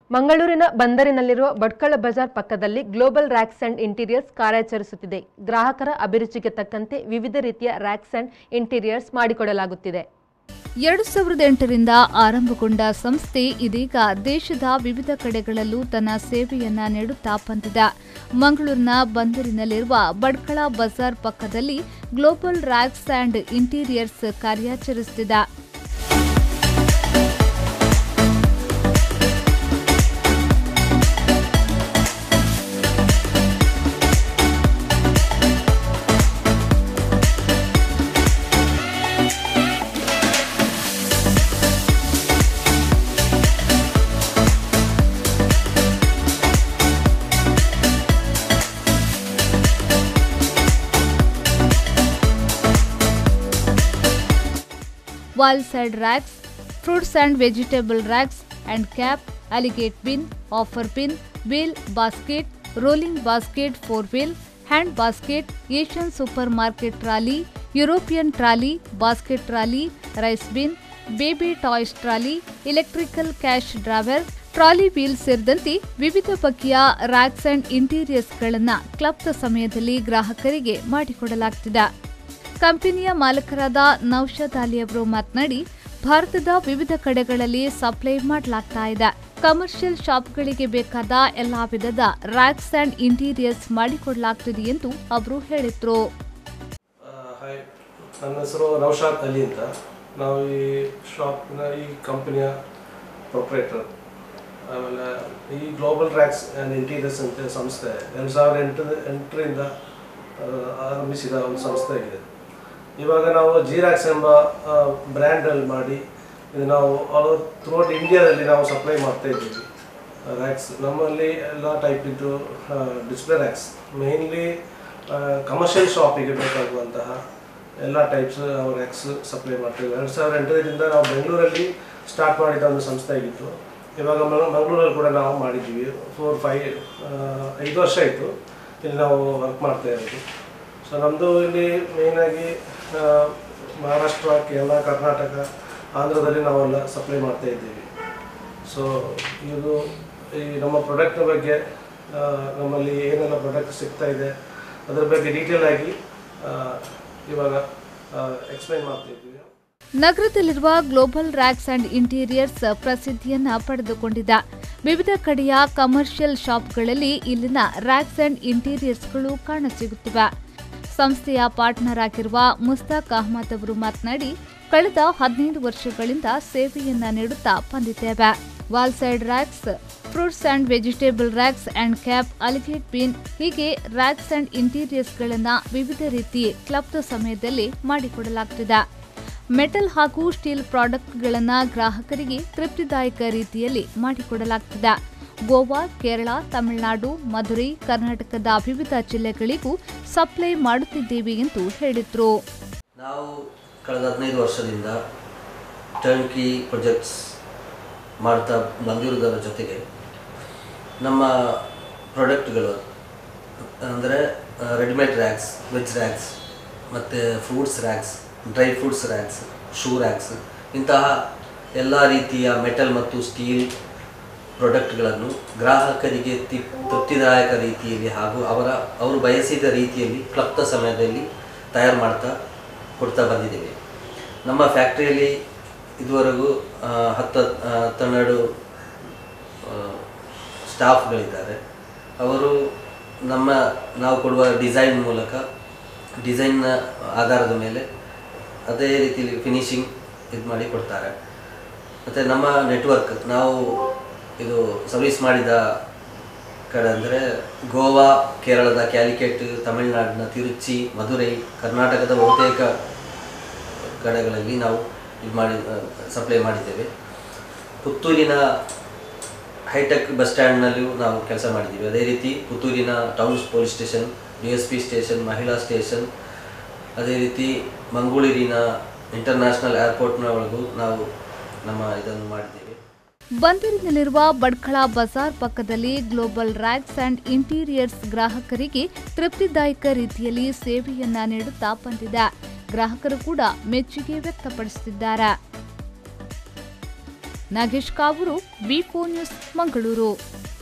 ಮಂಗಳೂರಿನ ಬಂದರಿನಲ್ಲಿರುವ ಭಟ್ಕಳ ಬಜಾರ್ ಪಕ್ಕದಲ್ಲಿ ಗ್ಲೋಬಲ್ ರ್ಯಾಕ್ಸ್ ಅಂಡ್ ಇಂಟೀರಿಯರ್ಸ್ ಕಾರ್ಯಾಚರಿಸುತ್ತಿದೆ ಗ್ರಾಹಕರ ಅಭಿರುಚಿಗೆ ತಕ್ಕಂತೆ ವಿವಿಧ ರೀತಿಯ ರ್ಯಾಕ್ಸ್ ಅಂಡ್ ಇಂಟೀರಿಯರ್ಸ್ ಮಾಡಿಕೊಡಲಾಗುತ್ತಿದೆ ಎರಡು ಸಾವಿರದ ಎಂಟರಿಂದ ಆರಂಭಗೊಂಡ ಸಂಸ್ಥೆ ಇದೀಗ ದೇಶದ ವಿವಿಧ ಕಡೆಗಳಲ್ಲೂ ತನ್ನ ಸೇವೆಯನ್ನ ನೀಡುತ್ತಾ ಬಂದಿದೆ ಮಂಗಳೂರಿನ ಬಂದರಿನಲ್ಲಿರುವ ಬಡ್ಕಳ ಬಜಾರ್ ಪಕ್ಕದಲ್ಲಿ ಗ್ಲೋಬಲ್ ರ್ಯಾಕ್ಸ್ ಅಂಡ್ ಇಂಟೀರಿಯರ್ಸ್ ಕಾರ್ಯಾಚರಿಸುತ್ತಿದೆ wall side racks, fruits and vegetable racks and cap, alligate bin, offer bin, wheel basket, rolling basket four wheel, hand basket, Asian supermarket trolley, European trolley, basket trolley, rice bin, baby toys trolley electrical cash drawer trolley wheel ಸೇರಿದಂತೆ ವಿವಿಧ ಬಗೆಯ racks and ಇಂಟೀರಿಯರ್ಸ್ಗಳನ್ನು ಕ್ಲಬ್ದ ಸಮಯದಲ್ಲಿ ಗ್ರಾಹಕರಿಗೆ ಮಾಡಿಕೊಡಲಾಗ್ತಿದೆ ಕಂಪನಿಯ ಮಾಲಕರಾದ ನೌಷಾದ್ ಅಲಿ ಅವರು ಮಾತನಾಡಿ ಭಾರತದ ವಿವಿಧ ಕಡೆಗಳಲ್ಲಿ ಸಪ್ಲೈ ಮಾಡಲಾಗ್ತಾ ಇದೆ ಕಮರ್ಷಿಯಲ್ ಶಾಪ್ಗಳಿಗೆ ಬೇಕಾದ ಎಲ್ಲಾ ವಿಧದ ರ್ಯಾಕ್ಸ್ ಅಂಡ್ ಇಂಟೀರಿಯರ್ಸ್ ಮಾಡಿಕೊಡಲಾಗ್ತಿದೆ ಎಂದು ಅವರು ಹೇಳಿದ್ರು ಆ, ಹಾಯ್ ನನ್ನ ಹೆಸರು ನೌಶಾದ್ ಅಲಿ ಅಂತ ನಾವು ಈ ಶಾಪ್ನ ಈ ಕಂಪನಿಯ ಪ್ರೊಪ್ರೇಟರ್ ಆಮೇಲೆ ಈ ಗ್ಲೋಬಲ್ ರ್ಯಾಕ್ಸ್ ಆ್ಯಂಡ್ ಇಂಟೀರಿಯರ್ಸ್ ಅಂತ ಸಂಸ್ಥೆ ಎರಡು ಸಾವಿರದ ಎಂಟು ಎಂಟರಿಂದ ಆ, ಆರಂಭಿಸಿದ ಒಂದು ಸಂಸ್ಥೆ ಆಗಿದೆ ಇವಾಗ ನಾವು ಜಿರಾಕ್ಸ್ ಎಂಬ ಬ್ರ್ಯಾಂಡಲ್ಲಿ ಮಾಡಿ ಇದು ನಾವು ಆಲ್ ಓವರ್ ಥ್ರೂಔಟ್ ಇಂಡಿಯಾದಲ್ಲಿ ನಾವು ಸಪ್ಲೈ ಮಾಡ್ತಾ ಇದ್ದೀವಿ ರ್ಯಾಕ್ಸ್ ನಮ್ಮಲ್ಲಿ ಎಲ್ಲ ಟೈಪ್ ಇದ್ದು ಡಿಸ್ಪ್ಲೇ ರ್ಯಾಕ್ಸ್ ಮೇನ್ಲಿ ಕಮರ್ಷಿಯಲ್ ಶಾಪಿಗೆ ಬೇಕಾಗುವಂತಹ ಎಲ್ಲ ಟೈಪ್ಸ್ ನಾವು ರ್ಯಾಕ್ಸ್ ಸಪ್ಲೈ ಮಾಡ್ತೀವಿ ಎರಡು ಸಾವಿರದ ಎಂಟರಿಂದ ನಾವು ಬೆಂಗಳೂರಲ್ಲಿ ಸ್ಟಾರ್ಟ್ ಮಾಡಿದ ಒಂದು ಸಂಸ್ಥೆ ಆಗಿತ್ತು ಇವಾಗ ಮ- ಮಂಗಳೂರಲ್ಲಿ ಕೂಡ ನಾವು ಮಾಡಿದ್ದೀವಿ ಫೋರ್ ಫೈವ್ ಐದು ವರ್ಷ ಆಯಿತು ಇಲ್ಲಿ ನಾವು ವರ್ಕ್ ಮಾಡ್ತಾ ಇರೋದು ಸೊ ನಮ್ಮದು ಇಲ್ಲಿ ಮೇಯ್ನಾಗಿ ಮಹಾರಾಷ್ಟ್ರ ಕೇರಳ ಕರ್ನಾಟಕ ಆಂಧ್ರದಲ್ಲಿ ನಾವೆಲ್ಲ ಸಪ್ಲೈ ಮಾಡ್ತಾ ಇದ್ದೀವಿ ಸೊ ಇದು ಈ ನಮ್ಮ ಪ್ರಾಡಕ್ಟ್ನ ಬಗ್ಗೆ ಆ, ನಮ್ಮಲ್ಲಿ ಏನೆಲ್ಲ ಪ್ರಾಡಕ್ಟ್ ಸಿಗ್ತಾ ಇದೆ ಅದರ ಬಗ್ಗೆ ಡೀಟೇಲ್ ಆಗಿ ಆ, ಇವಾಗ ಎಕ್ಸ್ಪ್ಲೈನ್ ಮಾಡ್ತಾ ಇದ್ದೀವಿ ನಗರದಲ್ಲಿರುವ ಗ್ಲೋಬಲ್ ರ್ಯಾಕ್ಸ್ ಅಂಡ್ ಇಂಟೀರಿಯರ್ಸ್ ಪ್ರಸಿದ್ಧಿಯನ್ನ ಪಡೆದುಕೊಂಡಿದೆ ವಿವಿಧ ಕಡೆಯ ಕಮರ್ಷಿಯಲ್ ಶಾಪ್ಗಳಲ್ಲಿ ಇಲ್ಲಿನ ರ್ಯಾಕ್ಸ್ ಅಂಡ್ ಇಂಟೀರಿಯರ್ಸ್ಗಳು ಕಾಣಸಿಗುತ್ತಿವೆ ಸಂಸ್ಥೆಯ ಪಾರ್ಟ್ನರ್ ಆಗಿರುವ ಮುಸ್ತಾಕ್ ಅಹಮದ್ ಅವರು ಮಾತನಾಡಿ ಕಳೆದ ಹದಿನೈದು ವರ್ಷಗಳಿಂದ ಸೇವೆಯನ್ನ ನೀಡುತ್ತಾ ಬಂದಿದ್ದೇವೆ wall side racks fruits and vegetable racks and ಕ್ಯಾಪ್ ಅಲಿಗೇಟ್ ಬಿನ್ ಹೀಗೆ ರ್ಯಾಕ್ಸ್ ಅಂಡ್ ಇಂಟೀರಿಯರ್ಸ್ಗಳನ್ನ ವಿವಿಧ ರೀತಿ ಕ್ಲಬ್ದ ಸಮಯದಲ್ಲಿ ಮಾಡಿಕೊಡಲಾಗ್ತಿದೆ ಮೆಟಲ್ ಹಾಗೂ ಸ್ಟೀಲ್ ಪ್ರಾಡಕ್ಟ್ಗಳನ್ನು ಗ್ರಾಹಕರಿಗೆ ತೃಪ್ತಿದಾಯಕ ರೀತಿಯಲ್ಲಿ ಮಾಡಿಕೊಡಲಾಗ್ತಿದೆ ಗೋವಾ ಕೇರಳ ತಮಿಳುನಾಡು ಮಧುರೈ ಕರ್ನಾಟಕದ ವಿವಿಧ ಜಿಲ್ಲೆಗಳಿಗೂ ಸಪ್ಲೈ ಮಾಡುತ್ತಿದ್ದೇವೆ ಎಂದು ಹೇಳಿದ್ರು ನಾವು ಕಳೆದ ಹದಿನೈದು ವರ್ಷದಿಂದ ಟರ್ನ್ಕಿ ಪ್ರಾಜೆಕ್ಟ್ಸ್ ಮಾಡ್ತಾ ಬಂದಿರೋದರ ಜೊತೆಗೆ ನಮ್ಮ ಪ್ರಾಡಕ್ಟ್ಗಳು ಅಂದರೆ ರೆಡಿಮೇಡ್ ರ್ಯಾಕ್ಸ್ ವೆಜ್ ರ್ಯಾಕ್ಸ್ ಮತ್ತು fruits racks dry fruits racks shoe racks ಇಂತಹ ಎಲ್ಲ ರೀತಿಯ ಮೆಟಲ್ ಮತ್ತು ಸ್ಟೀಲ್ ಪ್ರಾಡಕ್ಟ್ಗಳನ್ನು ಗ್ರಾಹಕರಿಗೆ ತಿ ತೃಪ್ತಿದಾಯಕ ರೀತಿಯಲ್ಲಿ ಹಾಗೂ ಅವರ ಅವರು ಬಯಸಿದ ರೀತಿಯಲ್ಲಿ ಕ್ಲಪ್ತ ಸಮಯದಲ್ಲಿ ತಯಾರು ಮಾಡ್ತಾ ಕೊಡ್ತಾ ಬಂದಿದ್ದೇವೆ ನಮ್ಮ ಫ್ಯಾಕ್ಟ್ರಿಯಲ್ಲಿ ಇದುವರೆಗೂ ಆ, ಹತ್ತು ಆ, ಹತ್ತೆರಡು ಆ, ಸ್ಟಾಫ್ಗಳಿದ್ದಾರೆ ಅವರು ನಮ್ಮ ನಾವು ಕೊಡುವ ಡಿಸೈನ್ ಮೂಲಕ ಡಿಸೈನ್ನ ಆಧಾರದ ಮೇಲೆ ಅದೇ ರೀತಿಯಲ್ಲಿ ಫಿನಿಶಿಂಗ್ ಇದು ಮಾಡಿ ಕೊಡ್ತಾರೆ ಮತ್ತು ನಮ್ಮ ನೆಟ್ವರ್ಕ್ ನಾವು ಇದು ಸರ್ವಿಸ್ ಮಾಡಿದ ಕಡೆ ಅಂದರೆ ಗೋವಾ ಕೇರಳದ ಕ್ಯಾಲಿಕೆಟ್ ತಮಿಳುನಾಡಿನ ತಿರುಚಿ ಮಧುರೈ ಕರ್ನಾಟಕದ ಬಹುತೇಕ ಕಡೆಗಳಲ್ಲಿ ನಾವು ಇದು ಮಾಡಿ ಸಪ್ಲೈ ಮಾಡಿದ್ದೇವೆ ಪುತ್ತೂರಿನ ಹೈಟೆಕ್ ಬಸ್ ಸ್ಟ್ಯಾಂಡ್ನಲ್ಲಿಯೂ ನಾವು ಕೆಲಸ ಮಾಡಿದ್ದೀವಿ ಅದೇ ರೀತಿ ಪುತ್ತೂರಿನ town police station D S P station ಮಹಿಳಾ ಸ್ಟೇಷನ್ ಅದೇ ರೀತಿ ಮಂಗಳೂರಿನ ಇಂಟರ್ನ್ಯಾಷನಲ್ ಏರ್ಪೋರ್ಟ್ನ ಒಳಗೂ ನಾವು ನಮ್ಮ ಇದನ್ನು ಮಾಡಿದ್ದೇವೆ ಬಂದರಿನಲ್ಲಿರುವ ಬಡ್ಕಳ ಬಜಾರ್ ಪಕ್ಕದಲ್ಲಿ ಗ್ಲೋಬಲ್ ರ್ಯಾಕ್ಸ್ ಅಂಡ್ ಇಂಟೀರಿಯರ್ಸ್ ಗ್ರಾಹಕರಿಗೆ ತೃಪ್ತಿದಾಯಕ ರೀತಿಯಲ್ಲಿ ಸೇವೆಯನ್ನ ನೀಡುತ್ತಾ ಬಂದಿದೆ ಗ್ರಾಹಕರು ಕೂಡ ಮೆಚ್ಚುಗೆ ವ್ಯಕ್ತಪಡಿಸುತ್ತಿದ್ದಾರೆ ನಾಗೇಶ್ ಕಾವೂರು ವಿ ನ್ಯೂಸ್ ಮಂಗಳೂರು